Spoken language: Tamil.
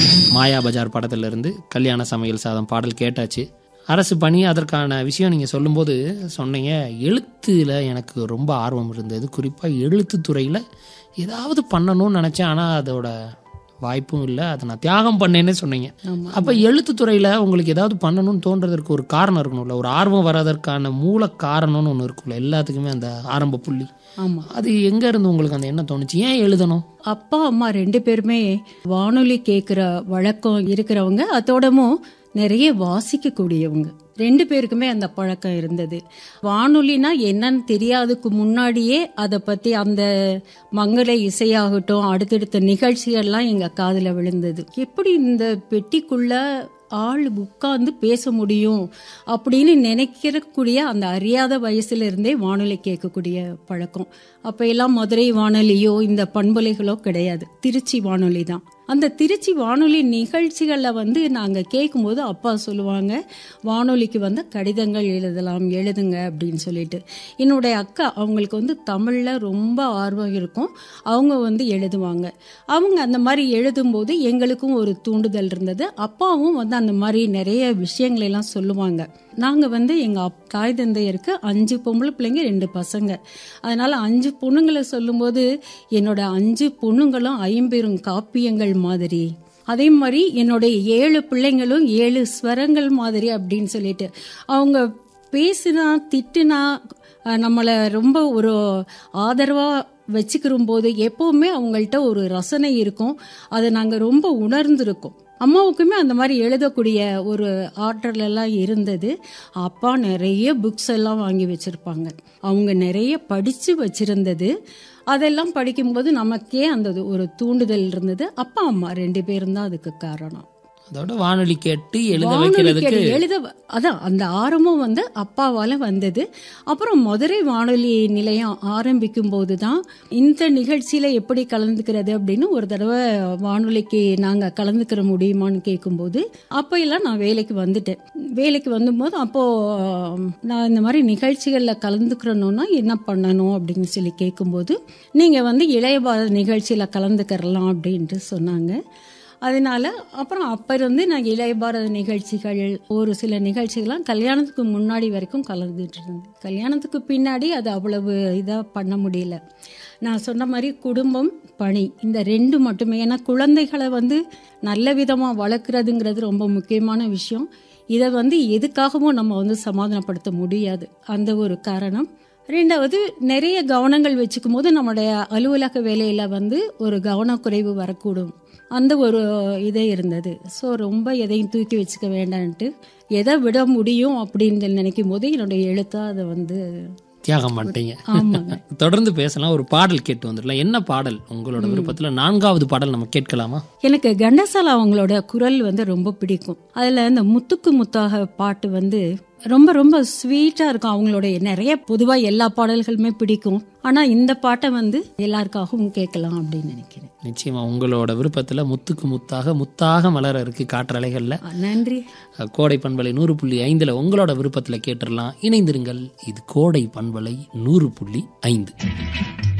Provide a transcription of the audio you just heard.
மாயா பஜார் படத்திலிருந்து கல்யாண சமையல் சாதம் பாடல் கேட்டாச்சு அரசு பணி அதற்கான விஷயம் நீங்கள் சொல்லும்போது சொன்னீங்க எழுத்தில் எனக்கு ரொம்ப ஆர்வம் இருந்தது குறிப்பாக எழுத்துத்துறையில் ஏதாவது பண்ணணும்னு நினச்சேன் ஆனால் அதோட வாய்ப்பும் இல்லை அதை நான் தியாகம் பண்ணேன்னே சொன்னீங்க அப்போ எழுத்துத்துறையில் உங்களுக்கு ஏதாவது பண்ணணும்னு தோன்றதற்கு ஒரு காரணம் இருக்கணும்ல ஒரு ஆர்வம் வர்றதற்கான மூல காரணம்னு ஒன்று இருக்கும்ல எல்லாத்துக்குமே அந்த ஆரம்ப புள்ளி ஆமா அது எங்க இருந்து உங்களுக்கு அந்த எண்ணம் தோணுச்சு ஏன் எழுதணும் அப்பா அம்மா ரெண்டு பேருமே வானொலி கேட்குற வழக்கம் இருக்கிறவங்க அதோடமும் நிறைய வாசிக்கக்கூடியவங்க ரெண்டு பேருக்குமே அந்த பழக்கம் இருந்தது வானொலினா என்னன்னு தெரியாதுக்கு முன்னாடியே அதை பத்தி அந்த மங்கள இசையாகட்டும் அடுத்தடுத்த நிகழ்ச்சிகள்லாம் எங்க காதுல விழுந்தது எப்படி இந்த பெட்டிக்குள்ள ஆள் உட்கார்ந்து பேச முடியும் அப்படின்னு நினைக்கிறக்கூடிய அந்த அறியாத வயசுல இருந்தே வானொலி கேட்கக்கூடிய பழக்கம் அப்ப எல்லாம் மதுரை வானொலியோ இந்த பண்பலைகளோ கிடையாது திருச்சி வானொலி தான் அந்த திருச்சி வானொலி நிகழ்ச்சிகள்ல வந்து நாங்க கேட்கும்போது அப்பா சொல்லுவாங்க வானொலிக்கு வந்து கடிதங்கள் எழுதலாம் எழுதுங்க அப்படின்னு சொல்லிட்டு என்னுடைய அக்கா அவங்களுக்கு வந்து தமிழ்ல ரொம்ப ஆர்வம் இருக்கும் அவங்க வந்து எழுதுவாங்க அவங்க அந்த மாதிரி எழுதும்போது எங்களுக்கும் ஒரு தூண்டுதல் இருந்தது அப்பாவும் வந்து அந்த மாதிரி நிறைய விஷயங்களை எல்லாம் சொல்லுவாங்க நாங்க வந்து எங்க அப்- தாய் தந்தையருக்கு அஞ்சு பொம்பளை பிள்ளைங்க ரெண்டு பசங்க அதனால அஞ்சு பொண்ணுங்களை சொல்லும்போது என்னோட அஞ்சு பொண்ணுங்களும் ஐம்பெரும் காப்பியங்கள் மாதிரி அதே மாதிரி என்னுடைய ஏழு பிள்ளைங்களும் ஏழு ஸ்வரங்கள் மாதிரி அப்படின்னு சொல்லிட்டு அவங்க பேசினா திட்டுனா அஹ், நம்மளை ரொம்ப ஒரு ஆதரவா வச்சுக்கிற போது எப்பவுமே அவங்கள்ட்ட ஒரு ரசனை இருக்கும் அதை நாங்க ரொம்ப உணர்ந்திருக்கோம் அம்மாவுக்குமே அந்த மாதிரி எழுதக்கூடிய ஒரு ஆற்றல் எல்லாம் இருந்தது அப்பா நிறைய புக்ஸ் எல்லாம் வாங்கி வச்சிருப்பாங்க அவங்க நிறைய படிச்சு வச்சிருந்தது அதெல்லாம் படிக்கும்போது நமக்கே அந்த ஒரு தூண்டுதல் இருந்தது அப்பா அம்மா ரெண்டு பேரும் தான் அதுக்கு காரணம் அதோட வானொலி கேட்டு எழுத வானொலி வைக்கிறதுக்கு கேட்டு எழுத அதான் அந்த ஆரம்பம் வந்து அப்பாவால வந்தது அப்புறம் மதுரை வானொலி நிலையம் ஆரம்பிக்கும் போது தான் இந்த நிகழ்ச்சியில எப்படி கலந்துக்கிறது அப்படின்னு ஒரு தடவை வானொலிக்கு நாங்க கலந்துக்கிற முடியுமான்னு கேட்கும்போது அப்ப எல்லாம் நான் வேலைக்கு வந்துட்டேன் வேலைக்கு வந்தபோது அப்போ ஆம், நான் இந்த மாதிரி நிகழ்ச்சிகள்ல கலந்துக்கிறணும்னா என்ன பண்ணணும் அப்படின்னு சொல்லி கேட்கும்போது நீங்க வந்து இளைய பாரத நிகழ்ச்சியில கலந்துக்கிறலாம் அப்படின்ட்டு சொன்னாங்க அதனால அப்புறம் அப்ப இருந்து நான் இளைய பாரத நிகழ்ச்சிகள் ஒரு சில நிகழ்ச்சிகள்லாம் கல்யாணத்துக்கு முன்னாடி வரைக்கும் கலந்துட்டு இருந்தேன் கல்யாணத்துக்கு பின்னாடி அது அவ்வளவு இதா பண்ண முடியல நான் சொன்ன மாதிரி குடும்பம் பணி இந்த ரெண்டு மட்டுமே ஏன்னா குழந்தைகளை வந்து நல்ல விதமா வளர்க்குறதுங்கிறது ரொம்ப முக்கியமான விஷயம் இதை வந்து எதுக்காகவும் நம்ம வந்து சமாதானப்படுத்த முடியாது அந்த ஒரு காரணம் ரெண்டாவது நிறைய கவனங்கள் வச்சுக்கும் போது நம்மளுடைய அலுவலக வேலையில வந்து ஒரு கவனக்குறைவு வரக்கூடும் அந்த ஒரு இதே இருந்தது ஸோ ரொம்ப எதையும் தூக்கி வச்சுக்க வேண்டான்ட்டு எதை விட முடியும் அப்படின்னு நினைக்கும் போது என்னுடைய எழுத்தா அதை வந்து தியாகம் பண்ணிட்டீங்க ஆமாங்க தொடர்ந்து பேசலாம் ஒரு பாடல் கேட்டு வந்துடலாம் என்ன பாடல் உங்களோட விருப்பத்துல நான்காவது பாடல் நம்ம கேட்கலாமா எனக்கு கண்டசாலா அவங்களோட குரல் வந்து ரொம்ப பிடிக்கும் அதுல இந்த முத்துக்கு முத்தாக பாட்டு வந்து ரொம்ப ரொம்ப ஸ்வீட்டா இருக்கும் அவங்களுடைய நிறைய பொதுவா எல்லா பாடல்களுமே பிடிக்கும் ஆனா இந்த பாட்டை வந்து எல்லாருக்காகவும் கேட்கலாம் அப்படின்னு நினைக்கிறேன் நிச்சயமா உங்களோட விருப்பத்துல முத்துக்கு முத்தாக முத்தாக மலர இருக்கு காற்றலைகள்ல அஹ் நன்றி அஹ், கோடை பண்பலை நூறு புள்ளி ஐந்துல உங்களோட விருப்பத்துல கேட்டுடலாம் இணைந்திருங்கள் இது கோடை பண்பலை நூறு புள்ளி ஐந்து